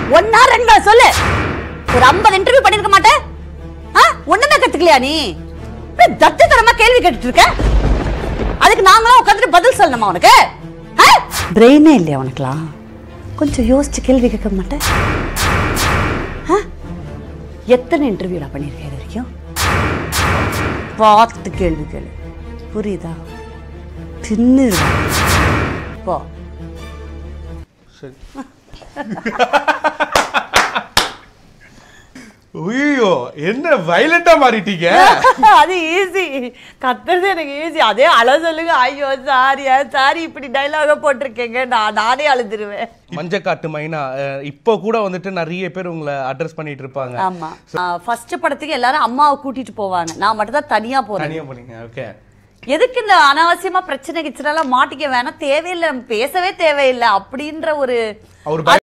ஒன்னா ரெண்டா சொல்லு ஒரு ஐம்பது இன்டர்வியூ பண்ணிருக்க மாட்டேன் ஆ ஒண்ணுமே கத்துக்கலையா நீ இப்படி தத்துத்தனமா கேள்வி கேட்டுட்டு இருக்க அதுக்கு நாங்களும் உட்காந்துட்டு பதில் சொல்லணுமா உனக்கு பிரெயினே இல்லையா உனக்குலாம் கொஞ்சம் யோசிச்சு கேள்வி கேட்க மாட்டேன் ஆ? எத்தனை இன்டர்வியூ நான் பண்ணியிருக்கேன் இது வரைக்கும் பார்த்து கேள்வி கேளு புரியுதா தின்னுருவா போ சரி ஐயோ என்ன வயலண்டா மாறிட்டீங்க அது ஈஸி கத்துறது எனக்கு ஈஸி அதே அழ சொல்லுங்க ஐயோ சாரி சாரி இப்படி டைலாக போட்டிருக்கேங்க நான் நானே அழுதுருவேன் மஞ்சக்காட்டு மைனா அஹ், இப்போ கூட வந்துட்டு நிறைய பேர் உங்களை அட்ரஸ் பண்ணிட்டு இருப்பாங்க ஆமா ஃபர்ஸ்ட் படத்துக்கு எல்லாரும் அம்மாவை கூட்டிட்டு போவாங்க நான் மட்டும் தான் தனியா போறேன் தனியா போறீங்க ஓகே எதுக்கு இந்த அனாவசியமா பிரச்சனை கிச்சனெல்லாம் மாட்டிக்க வேணாம் தேவையில்லை நம்ம பேசவே தேவையில்லை அப்படின்ற ஒரு அவர்